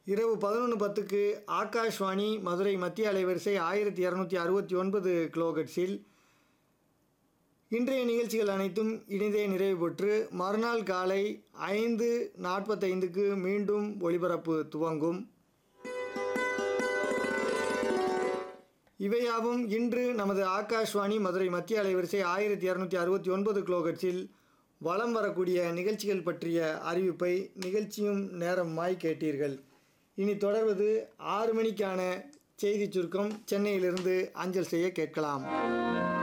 இரவு பதினொன்று பத்துக்கு ஆகாஷ்வாணி மதுரை மத்திய அலைவரிசை ஆயிரத்தி இரநூத்தி அறுபத்தி ஒன்பது கிலோகட்ஸில் இன்றைய நிகழ்ச்சிகள் அனைத்தும் இனிதே நிறைவு பெற்று மறுநாள் காலை ஐந்து நாற்பத்தைந்துக்கு மீண்டும் ஒளிபரப்பு துவங்கும் இவையாவும் இன்று நமது ஆகாஷ்வாணி மதுரை மத்திய அலைவரிசை ஆயிரத்தி இரநூத்தி அறுபத்தி ஒன்பது கிலோகட்ஸில் வலம் வரக்கூடிய நிகழ்ச்சிகள் பற்றிய அறிவிப்பை நிகழ்ச்சியும் நேரமாய் கேட்டீர்கள் இனி தொடர்வது ஆறு மணிக்கான செய்திச் சுருக்கம் சென்னையிலிருந்து அஞ்சல் செய்ய கேட்கலாம்